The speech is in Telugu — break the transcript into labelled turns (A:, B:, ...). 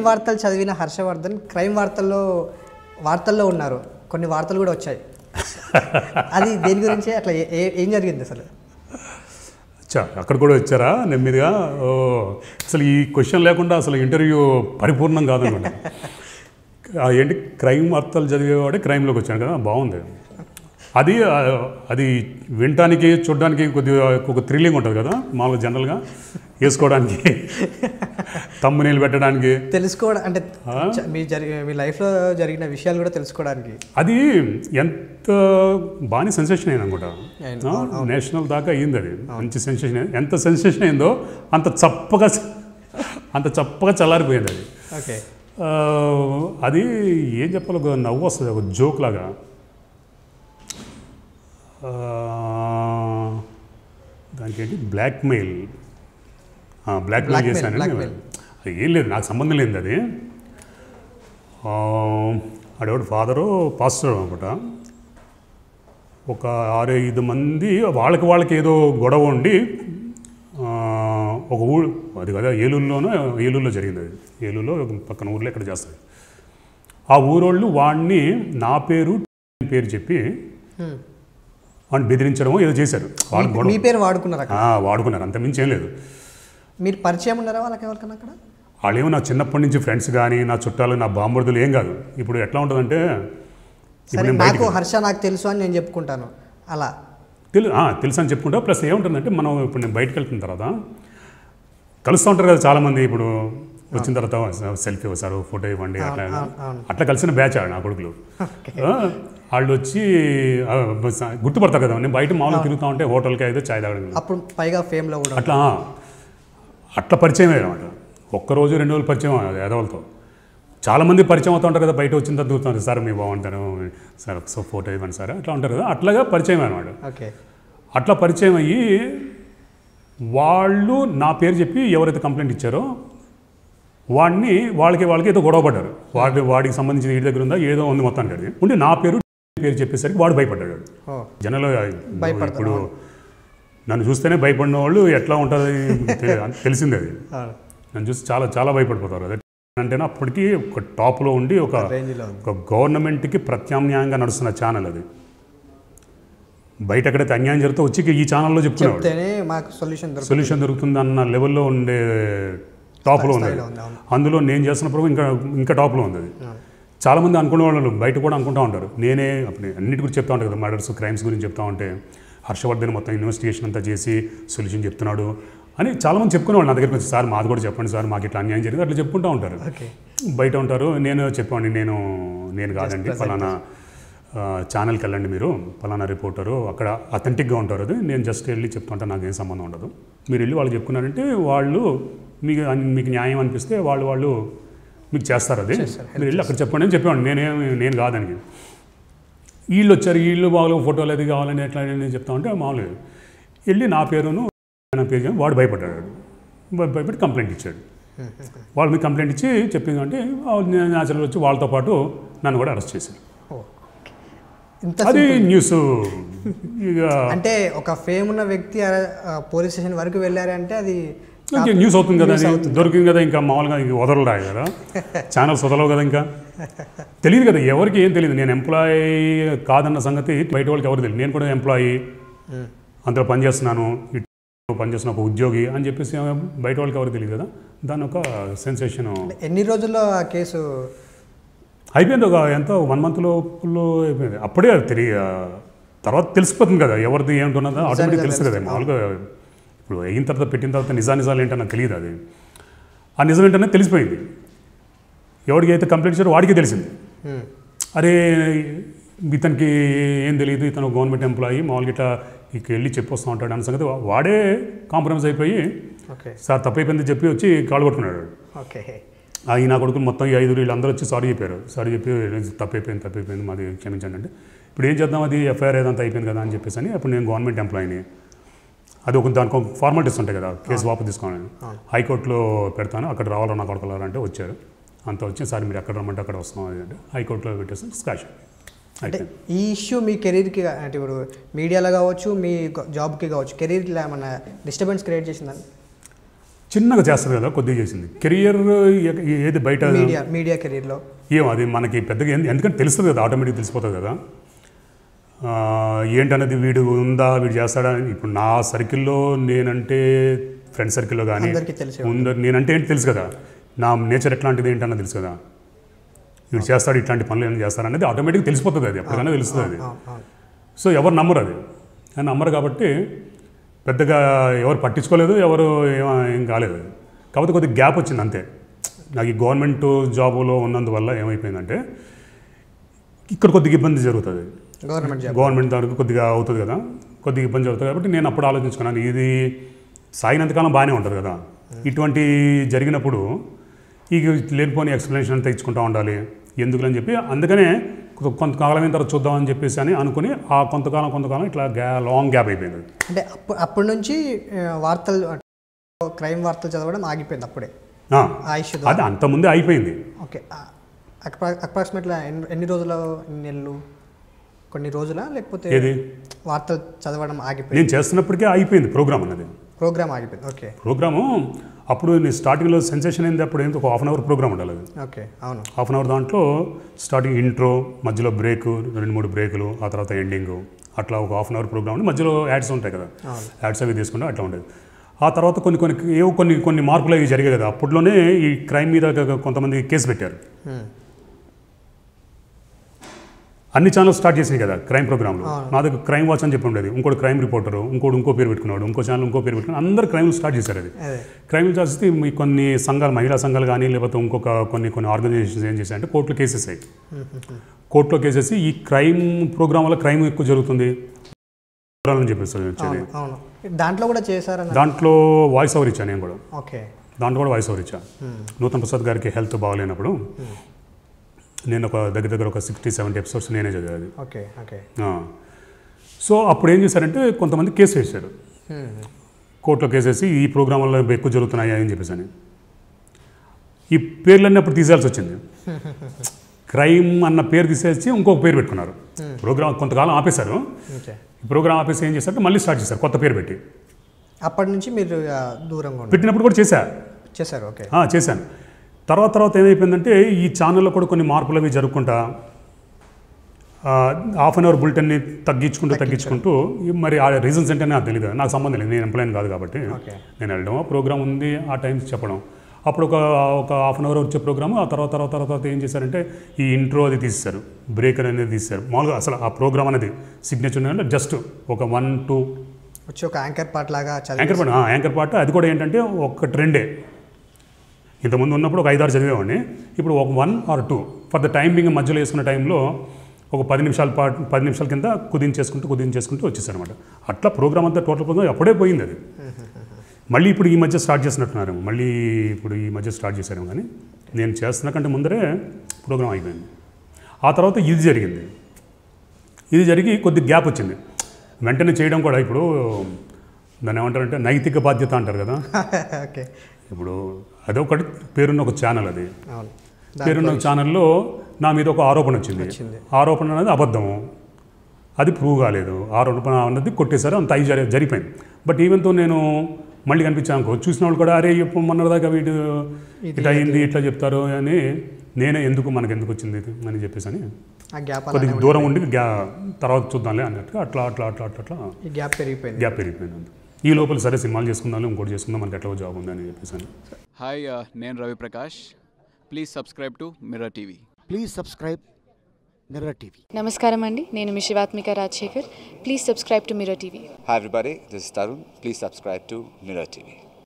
A: వార్తలు చదివిన హర్షవర్ధన్ క్రైమ్ వార్తల్లో వార్తల్లో ఉన్నారు కొన్ని వార్తలు కూడా వచ్చాయి అది దేని గురించి అట్లా ఏ- ఏ- ఏం జరిగింది అసలు
B: అచ్చా అక్కడ కూడా వచ్చారా నెమ్మదిగా ఓ అసలు ఈ క్వశ్చన్ లేకుండా అసలు ఇంటర్వ్యూ పరిపూర్ణం కాదనమాట ఆ ఏంటి క్రైమ్ వార్తలు చదివేవాడే క్రైమ్లోకి వచ్చాను కదా బాగుంది అది ఆ, అది వినటానికి చూడడానికి కొద్దిగా ఒక థ్రిల్లింగ్ ఉంటుంది కదా మామూలుగా జనరల్గా వేసుకోవడానికి తమ్ము నీళ్ళు పెట్టడానికి
A: తెలుసుకోవడం అంటే
B: ఆ?
A: చ- మీ జరి మీ లైఫ్లో జరిగిన విషయాలు కూడా తెలుసుకోవడానికి
B: అది ఎంత బాగానే సెన్సేషన్ అయింది అనుకుంటా
A: అయింది.
B: ఆ, నేషనల్ దాకా అయ్యింది అది మంచి సెన్సేషన్ అయింది. ఎంత సెన్సేషన్ అయిందో అంత చప్పగా అంత చప్పగా చల్లారిపోయింది అది
A: ఓకే
B: ఆ, అది ఏం చెప్పాలి ఒక నవ్వు వస్తుంది ఒక జోక్ లాగా ఆ, దానికి ఏంటి బ్లాక్మెయిల్ బ్లాక్మెయిల్
A: Blackmail,
B: చేశాను
A: blackmail.
B: అది ఏం లేదు నాకు సంబంధం లేదు అది ఆ, ఆడెవడు ఫాదరు పాస్టర్ అనమాట ఒక ఆరు ఐదు మంది వాళ్ళకి వాళ్ళకి ఏదో గొడవ ఉండి ఆ, ఒక ఊరు అది కదా ఏలూరులోనో ఏలూరులో జరిగింది అది ఏలూరులో పక్కన ఊర్లో ఎక్కడ చేస్తారు ఆ ఊరోళ్ళు వాడిని నా పేరు పేరు చెప్పి
A: హ్మ్.
B: వాడిని బెదిరించడమో ఏదో చేశారు వాళ్ళకి
A: మీ
B: గొడవ
A: పేరు వాడుకున్నారు అక్కడ
B: ఆ, వాడుకున్నారు అంత మించి ఏం లేదు
A: మీరు పరిచయం ఉన్నారా వాళ్ళకి ఎవరికన్నా అక్కడ
B: వాళ్ళేమో నా చిన్నప్పటి నుంచి ఫ్రెండ్స్ కానీ నా చుట్టాలు నా బాంబర్దులు ఏం కాదు ఇప్పుడు ఎట్లా ఉంటుందంటే ఇప్పుడు
A: సరే
B: నేను
A: నాకు
B: బయటికి
A: హర్ష నాకు తెలుసు అని నేను చెప్పుకుంటాను అలా
B: తెలు ఆ, తెలుసు అని చెప్పుకుంటా ప్లస్ ఏముంటుందంటే మనం ఇప్పుడు నేను బయటకు వెళ్తున్న తర్వాత కలుస్తూ ఉంటారు కదా చాలామంది ఇప్పుడు వచ్చిన తర్వాత సెల్ఫీ వస్తారు ఫోటో ఇవ్వండి అట్లా
A: అవును, అవును.
B: అట్లా కలిసిన బ్యాచ్ నా కొడుకులు ఆ, వాళ్ళు వచ్చి ఆ, బస్ గుర్తుపడతారు కదా నేను బయట మామూలుగా తిరుగుతూ ఉంటే హోటల్కి అయితే చాయ్ తాగడం
A: అప్పుడు పైగా ఫేమ్లో కూడా
B: అట్లా అట్లా పరిచయం అనమాట ఒక్కరోజు రెండు రోజులు పరిచయం ఎదవలతో చాలామంది పరిచయం అవుతూ ఉంటారు కదా బయట వచ్చిన తర్వాత చూస్తారు సార్ మీ బాగుంటారు సార్ సో ఫోటో ఇవ్వండి సార్ అట్లా ఉంటారు కదా అట్లాగా పరిచయం అనమాట
A: ఓకే
B: అట్లా పరిచయం అయ్యి వాళ్ళు నా పేరు చెప్పి ఎవరైతే కంప్లైంట్ ఇచ్చారో వాడిని వాళ్ళకి వాళ్ళకి ఏదో గొడవ పడ్డారు వాడి వాడికి సంబంధించిన ఇంటి దగ్గర ఉందా ఏదో ఉంది మొత్తానికి అది ఉండి నా పేరు పేరు చెప్పేసరికి వాడు భయపడ్డాడు
A: ఓ
B: జనాలు
A: భయపడతారు,
B: ఇప్పుడు నన్ను చూస్తేనే భయపడిన వాళ్ళు ఎట్లా ఉంటుంది తెలి- తెలిసిందే అది
A: అవును.
B: నన్ను చూసి చాలా చాలా భయపడిపోతారు అదే అంటేనే అప్పటికి ఒక టాప్లో ఉండి ఒక
A: రేంజ్లో ఉంది
B: ఒక గవర్నమెంట్కి ప్రత్యామ్నాయంగా నడుస్తున్న ఛానల్ అది బయట ఎక్కడైతే అన్యాయం జరిగితే వచ్చి ఈ ఛానల్లో చెప్పుకునేవాడు
A: చెప్తేనే మాకు సొల్యూషన్ దొరుకుతుంది
B: సొల్యూషన్ దొరుకుతుంది అన్న లెవెల్లో ఉండే టాప్లో ఉంది
A: స్థాయిలో ఉంది, అవును.
B: అందులో నేను చేస్తున్నప్పుడు ఇంకా ఇంకా టాప్లో ఉంది అది
A: అవును.
B: చాలామంది అనుకునే వాళ్ళు బయట కూడా అనుకుంటా ఉంటారు నేనే అప్పుడు అన్నిటి గురించి చెప్తా ఉంటారు కదా మర్డర్స్ క్రైమ్స్ గురించి చెప్తా ఉంటే హర్షవర్ధన్ మొత్తం ఇన్వెస్టిగేషన్ అంతా చేసి సొల్యూషన్ చెప్తున్నాడు అని చాలామంది చెప్పుకునేవాళ్ళు నా దగ్గరికి వచ్చి సార్ మాది కూడా చెప్పండి సార్ మాకు ఇట్లా అన్యాయం జరిగింది అట్లా చెప్పుకుంటూ ఉంటారు
A: ఓకే
B: బయట ఉంటారు నేను చెప్పండి నేను నేను కాదండి ఫలానా ఆ, ఛానల్కి వెళ్ళండి మీరు ఫలానా రిపోర్టరు అక్కడ అథెంటిక్గా ఉంటారు అది నేను జస్ట్ వెళ్ళి చెప్తుంటే నాకు ఏం సంబంధం ఉండదు మీరు వెళ్ళి వాళ్ళు చెప్పుకున్నారంటే వాళ్ళు మీకు మీకు న్యాయం అనిపిస్తే వాళ్ళు వాళ్ళు మీకు చేస్తారు అది మీరు వెళ్ళి అక్కడ చెప్పండి అని చెప్పేవాడు నేనేం నేను కాదని వీళ్ళు వచ్చారు వీళ్ళు వాళ్ళు ఫోటోలు అది కావాలని ఎట్లా నేను చెప్తా ఉంటే మామూలుగా వెళ్ళి నా పేరును నా పేరు చెప్పి వాడు భయపడ్డాడు భయ- భయపడి కంప్లైంట్ ఇచ్చాడు వాళ్ళు మీకు కంప్లైంట్ ఇచ్చి చెప్పింది అంటే న్యాచురల్ వచ్చి వాళ్ళతో పాటు నన్ను కూడా అరెస్ట్ చేశారు
A: ఓ ఇంత
B: అది న్యూస్ ఇక
A: అంటే ఒక ఫేమ్ ఉన్న వ్యక్తి పోలీస్ స్టేషన్ వరకు వెళ్ళారంటే అది
B: ఇంక న్యూస్ అవుతుంది కదా అది దొరికింది కదా ఇంకా మామూలుగా ఇంక వదలరా కదా ఛానల్స్ వదలవు కదా ఇంకా తెలియదు కదా ఎవరికి ఏం తెలియదు నేను ఎంప్లాయీ కాదన్న సంగతి బయట వాళ్ళకి ఎవరు తెలియదు నేను కూడా ఎంప్లాయీ
A: మ్మ్.
B: అందులో పనిచేస్తున్నాను ఇటు పనిచేస్తున్న ఒక ఉద్యోగి అని చెప్పేసి బయట వాళ్ళకి ఎవరు తెలియదు కదా దాని ఒక సెన్సేషన్
A: ఎన్ని రోజుల్లో ఆ కేసు
B: అయిపోయింది ఒక ఎంత వన్ మంత్ లోపల అయిపోయింది అప్పుడే అది తెలియ తర్వాత తెలిసిపోతుంది కదా ఎవరిది ఏంటున్నదో ఆటోమేటిక్ తెలుసు కదా మామూలుగా ఇప్పుడు అయిన తర్వాత పెట్టిన తర్వాత నిజా నిజాలు ఏంటో నాకు తెలియదు అది ఆ నిజం ఏంటనే తెలిసిపోయింది ఎవరికి అయితే కంప్లైంట్ ఇచ్చారో వాడికి తెలిసింది
A: మ్మ్.
B: అరే ఇతనికి ఏం తెలియదు ఇతను గవర్నమెంట్ ఎంప్లాయీ మామూలుగా ఇట్లా ఇక వెళ్ళి చెప్పొస్తూ ఉంటాడు అన్న సంగతి వా- వాడే కాంప్రమైజ్ అయిపోయి
A: ఓకే
B: సార్ తప్పైపోయింది చెప్పి వచ్చి కాళ్ళు పట్టుకున్నాడు
A: ఓకే
B: ఆ ఈ నా కొడుకులు మొత్తం ఈ ఐదుగురు వీళ్ళందరూ వచ్చి సారీ చెప్పారు సారీ చెప్పి తప్పైపోయింది తప్పైపోయింది మాది క్షమించండి అంటే ఇప్పుడు ఏం చేద్దాం అది ఎఫ్ఐఆర్ ఏదంతా అయిపోయింది కదా అని చెప్పేసి అని అప్పుడు నేను గవర్నమెంట్ ఎంప్లాయీని అది ఒక దానికి ఒక ఫార్మాలిటీస్ ఉంటాయి కదా కేసు వాపు తీసుకోవాలి హైకోర్టులో పెడతాను అక్కడ రావాలా నా కొడుకులారా అంటే వచ్చారు అంత వచ్చి సార్ మీరు ఎక్కడ రమ్మంటే అక్కడ వస్తున్నాం అది అంటే హైకోర్టులో పెట్టేసి స్కాష్
A: అంటే
B: అయిపోయింది
A: ఈ ఇష్యూ మీ కెరీర్కి అంటే ఇప్పుడు మీడియాలో కావచ్చు మీ జాబ్కి కావచ్చు కెరీర్లో ఏమన్నా డిస్టర్బెన్స్ క్రియేట్ చేసిందని
B: చిన్నగా చేస్తుంది కదా కొద్దిగా చేసింది కెరియర్ ఏది బయట
A: మీడియా మీడియా కెరీర్లో
B: ఏం అది మనకి పెద్దగా ఎందు- ఎందుకంటే తెలుస్తుంది కదా ఆటోమేటిక్ తెలిసిపోతుంది కదా ఆ, ఏంటన్నది వీడు ఉందా వీడు చేస్తాడా అని ఇప్పుడు నా సర్కిల్లో నేనంటే ఫ్రెండ్ సర్కిల్లో కానీ
A: అందరికీ తెలిసే
B: ఉంద నేనంటే ఏంటి తెలుసు కదా నా నేచర్ ఎట్లాంటిది ఏంటన్నది తెలుసు కదా వీడు చేస్తాడు ఇట్లాంటి పనులు ఏమైనా చేస్తాడు అనేది ఆటోమేటిక్ తెలిసిపోతుంది అది ఎప్పటికైనా తెలుస్తుంది అది
A: అవును, అవును.
B: సో ఎవరు నమ్మరు అది అని నమ్మరు కాబట్టి పెద్దగా ఎవరు పట్టించుకోలేదు ఎవరు ఏం ఏం కాలేదు కాకపోతే కొద్దిగా గ్యాప్ వచ్చింది అంతే నాకు ఈ గవర్నమెంట్ జాబులో ఉన్నందువల్ల ఏమైపోయిందంటే ఇక్కడ కొద్దిగా ఇబ్బంది జరుగుతుంది
A: గవర్నమెంట్ జాబ్
B: గవర్నమెంట్ దానికి కొద్దిగా అవుతుంది కదా కొద్దిగా ఇబ్బంది జరుగుతుంది కాబట్టి నేను అప్పుడు ఆలోచించుకున్నాను ఇది సాగినంతకాలం బాగానే ఉంటుంది కదా ఇటువంటి జరిగినప్పుడు ఈ లేనిపోని ఎక్స్ప్లెనేషన్ అంతా ఇచ్చుకుంటూ ఉండాలి ఎందుకులని చెప్పి అందుకనే కొ- కొంతకాలం అయిన తర్వాత చూద్దామని చెప్పేసి అని అనుకుని ఆ కొంతకాలం కొంతకాలం ఇట్లా గ్యా లాంగ్ గ్యాప్ అయిపోయింది అది.
A: అంటే అప్పుడు అప్పటి నుంచి ఆ, వార్తలు క్రైమ్ వార్తలు చదవడం ఆగిపోయింది అప్పుడే
B: ఆ,
A: ఆ ఇష్యూ
B: అది అంతకుముందే అయిపోయింది
A: ఓకే అప్రాక్సిమేట్లీ ఎన్ని ఎన్ని రోజుల ఎన్ని నెలలు కొన్ని రోజుల లేకపోతే
B: ఏది
A: వార్తలు చదవడం ఆగిపోయింది
B: నేను చేస్తున్నప్పటికే అయిపోయింది ప్రోగ్రామ్ అన్నది
A: ప్రోగ్రామ్ ఆగిపోయింది ఓకే
B: ప్రోగ్రాము అప్పుడు నేను స్టార్టింగ్లో సెన్సేషన్ అయింది అప్పుడు ఏంటి ఒక హాఫ్ అన్ అవర్ ప్రోగ్రామ్ ఉండాలి అది
A: ఓకే అవును
B: హాఫ్ అన్ అవర్ దాంట్లో స్టార్టింగ్ ఇంట్రో మధ్యలో బ్రేక్ రెండు మూడు బ్రేకులు ఆ తర్వాత ఎండింగ్ అట్లా ఒక హాఫ్ అన్ అవర్ ప్రోగ్రామ్ ఉండి మధ్యలో యాడ్స్ ఉంటాయి కదా
A: అవును
B: యాడ్స్ అవి తీసుకుంటే అట్లా ఉండేది ఆ తర్వాత కొన్ని కొన్ని ఏవో కొన్ని కొన్ని మార్పులు అవి జరిగాయి కదా అప్పట్లోనే ఈ క్రైమ్ మీద కొంతమంది కేసు పెట్టారు
A: Hmm.
B: అన్ని ఛానల్స్ స్టార్ట్ చేసినాయి కదా క్రైమ్ ప్రోగ్రామ్లు
A: అవును.
B: నా దగ్గర క్రైమ్ వాచ్ అని చెప్పి ఉండేది ఇంకోటి క్రైమ్ రిపోర్టరు ఇంకోటి ఇంకో పేరు పెట్టుకున్నాడు ఇంకో ఛానల్ ఇంకో పేరు పెట్టుకున్నాడు అందరు క్రైమ్ స్టార్ట్ చేశారు అది
A: అదే
B: క్రైమ్ చేస్తే మీ కొన్ని సంఘాలు మహిళా సంఘాలు కానీ లేకపోతే ఇంకొక కొన్ని కొన్ని ఆర్గనైజేషన్స్ ఏం చేశాయంటే కోర్టులో కేసెస్ అయ్యి కోర్టులో కేసెస్ ఈ క్రైమ్ ప్రోగ్రామ్ వల్ల క్రైమ్ ఎక్కువ జరుగుతుంది అని చెప్పేసి వచ్చేది
A: అవును అవును దాంట్లో కూడా చేశారన్న
B: దాంట్లో వాయిస్ ఓవర్ ఇచ్చాను నేను కూడా
A: ఓకే
B: దాంట్లో కూడా వాయిస్ ఓవర్ ఇచ్చా నూతన్ ప్రసాద్ గారికి హెల్త్ బాగాలేనప్పుడు నేను ఒక దగ్గర దగ్గర ఒక సిక్స్టీ సెవెంటీ ఎపిసోడ్స్ నేనే చదివేది
A: ఓకే ఓకే
B: ఆ. సో అప్పుడు ఏం చేశారంటే కొంతమంది కేసు వేశారు కోర్టులో కేసేసి ఈ ప్రోగ్రాం వల్ల ఎక్కువ జరుగుతున్నాయి అని చెప్పేసి అని ఈ పేర్లన్నీ అప్పుడు తీసేయాల్సి వచ్చింది క్రైమ్ అన్న పేరు తీసేసి ఇంకొక పేరు పెట్టుకున్నారు ప్రోగ్రామ్ కొంతకాలం ఆపేశారు
A: ఓకే
B: ఈ ప్రోగ్రామ్ ఆపేసి ఏం చేశారంటే మళ్ళీ స్టార్ట్ చేశారు కొత్త పేరు పెట్టి
A: అప్పటి నుంచి మీరు ఆ, దూరంగా ఉన్నారు
B: పెట్టినప్పుడు కూడా చేశా
A: చేశారు ఓకే
B: ఆ, చేశాను తర్వాత తర్వాత ఏమైపోయిందంటే ఈ ఛానల్లో కూడా కొన్ని మార్పులు అవి జరుపుకుంటా హాఫ్ అన్ అవర్ బులెటిన్ని తగ్గించుకుంటూ తగ్గించుకుంటూ ఈ మరి ఆ రీజన్స్ అంటే నాకు తెలియదు నాకు సంబంధం లేదు నేను ఎంప్లాయన్ కాదు కాబట్టి
A: ఓకే
B: నేను వెళ్ళడం ఆ ప్రోగ్రామ్ ఉంది ఆ టైమ్స్ చెప్పడం అప్పుడు ఒక ఒక హాఫ్ అన్ అవర్ వచ్చే ప్రోగ్రామ్ ఆ తర్వాత తర్వాత తర్వాత తర్వాత ఏం చేశారంటే ఈ ఇంట్రో అది తీసేశారు బ్రేక్ అనేది తీసేశారు మామూలుగా అసలు ఆ ప్రోగ్రామ్ అనేది సిగ్నేచర్ అంటే జస్ట్ ఒక వన్ టూ
A: వచ్చి ఒక యాంకర్ పార్ట్ లాగా చదివి
B: యాంకర్ పాట యాంకర్ పాట అది కూడా ఏంటంటే ఒక ట్రెండే ఇంతకుముందు ఉన్నప్పుడు ఒక ఐదారు చదివేవాడిని ఇప్పుడు ఒక one or two for the timing మధ్యలో వేసుకున్న టైంలో ఒక పది నిమిషాల పాటు పది నిమిషాల కింద కుదించేసుకుంటూ కుదించేసుకుంటూ వచ్చేసారనమాట అట్లా ప్రోగ్రామ్ అంతా టోటల్ ప్రోగ్రామ్ అప్పుడే పోయింది అది మళ్ళీ ఇప్పుడు ఈ మధ్య స్టార్ట్ చేసినట్టున్నారు మళ్ళీ ఇప్పుడు ఈ మధ్య స్టార్ట్ చేశారేమో కానీ నేను చేస్తున్న కంటే ముందరే ప్రోగ్రామ్ అయిపోయింది ఆ తర్వాత ఇది జరిగింది ఇది జరిగి కొద్ది గ్యాప్ వచ్చింది వెంటనే చేయడం కూడా ఇప్పుడు దాన్ని ఏమంటారంటే నైతిక బాధ్యత అంటారు కదా
A: ఓకే
B: ఇప్పుడు అదొకటి పేరున్న ఒక ఛానల్ అది
A: అవును
B: పేరున్న ఒక ఛానల్లో నా మీద ఒక ఆరోపణ వచ్చింది
A: వచ్చింది.
B: ఆరోపణ అనేది అబద్ధము అది ప్రూవ్ కాలేదు ఆరోపణ అన్నది కొట్టేశారు అంత అయి జరి జరిగిపోయింది బట్ ఈవెన్తో నేను మళ్ళీ కనిపించాను అనుకో చూసిన వాళ్ళు కూడా అరే ఇప్పుడు మొన్నటిదాకా వీడు
A: ఇది
B: ఇట్లా అయింది ఇట్లా చెప్తారు అని నేనే ఎందుకు మనకు ఎందుకు వచ్చింది ఇది అని చెప్పేసి అని
A: ఆ గ్యాప్
B: కొద్దిగా దూరం ఉండి గ్యా తర్వాత చూద్దాంలే అన్నట్టుగా అట్లా అట్లా అట్లా అట్లా అట్లా
A: ఈ గ్యాప్ పెరిగిపోయింది
B: గ్యాప్ పెరిగిపోయింది అంతే. ఈ లోపల సరే సినిమాలు చేసుకుందాం ఇంకోటి చేసుకుందాం మనకి ఎట్లా జాబ్ ఉంది అని చెప్పేసి అని
C: హాయ్ uh, నేను Ravi Prakash please subscribe to mirror TV
D: please subscribe mirror TV
E: నమస్కారం అండి నేను మీ Shivathmika Rajasekhar please subscribe to mirror TV
F: Hi everybody, this is Tarun. Please subscribe to Mirror TV.